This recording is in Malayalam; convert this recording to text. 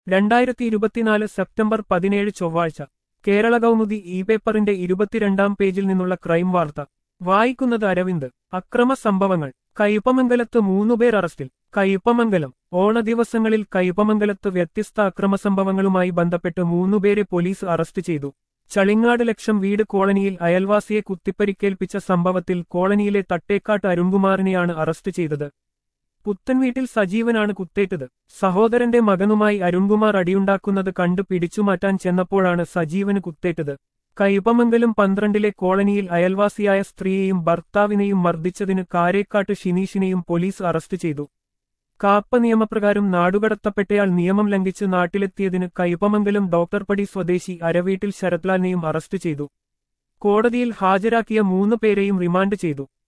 രണ്ടായിരത്തി ഇരുപത്തിനാല് സെപ്റ്റംബർ പതിനേഴ് ചൊവ്വാഴ്ച കേരള കൗമുദി ഇ പേപ്പറിന്റെ ഇരുപത്തിരണ്ടാം പേജിൽ നിന്നുള്ള ക്രൈം വാർത്ത വായിക്കുന്നത് അരവിന്ദ് അക്രമ സംഭവങ്ങൾ കയ്പമംഗലത്ത് മൂന്നുപേർ അറസ്റ്റിൽ കയ്പമംഗലം ഓണദിവസങ്ങളിൽ കയ്പമംഗലത്ത് വ്യത്യസ്ത അക്രമ സംഭവങ്ങളുമായി ബന്ധപ്പെട്ട് മൂന്നുപേരെ പോലീസ് അറസ്റ്റ് ചെയ്തു ചളിങ്ങാട് ലക്ഷം വീട് കോളനിയിൽ അയൽവാസിയെ കുത്തിപ്പരിക്കേൽപ്പിച്ച സംഭവത്തിൽ കോളനിയിലെ തട്ടേക്കാട്ട് അരുൺകുമാറിനെയാണ് അറസ്റ്റ് ചെയ്തത് പുത്തൻവീട്ടിൽ സജീവനാണ് കുത്തേറ്റത് സഹോദരന്റെ മകനുമായി അരുൺകുമാർ അടിയുണ്ടാക്കുന്നത് കണ്ടു പിടിച്ചുമാറ്റാൻ ചെന്നപ്പോഴാണ് സജീവന് കുത്തേറ്റത് കൈപ്പമംഗലം പന്ത്രണ്ടിലെ കോളനിയിൽ അയൽവാസിയായ സ്ത്രീയെയും ഭർത്താവിനെയും മർദ്ദിച്ചതിന് കാരേക്കാട്ട് ഷിനീഷിനെയും പോലീസ് അറസ്റ്റ് ചെയ്തു കാപ്പ നിയമപ്രകാരം നാടുകടത്തപ്പെട്ടയാൾ നിയമം ലംഘിച്ച് നാട്ടിലെത്തിയതിന് കൈപ്പമംഗലം ഡോക്ടർപടി സ്വദേശി അരവീട്ടിൽ ശരത്ലാലിനെയും അറസ്റ്റ് ചെയ്തു കോടതിയിൽ ഹാജരാക്കിയ മൂന്ന് പേരെയും റിമാൻഡ് ചെയ്തു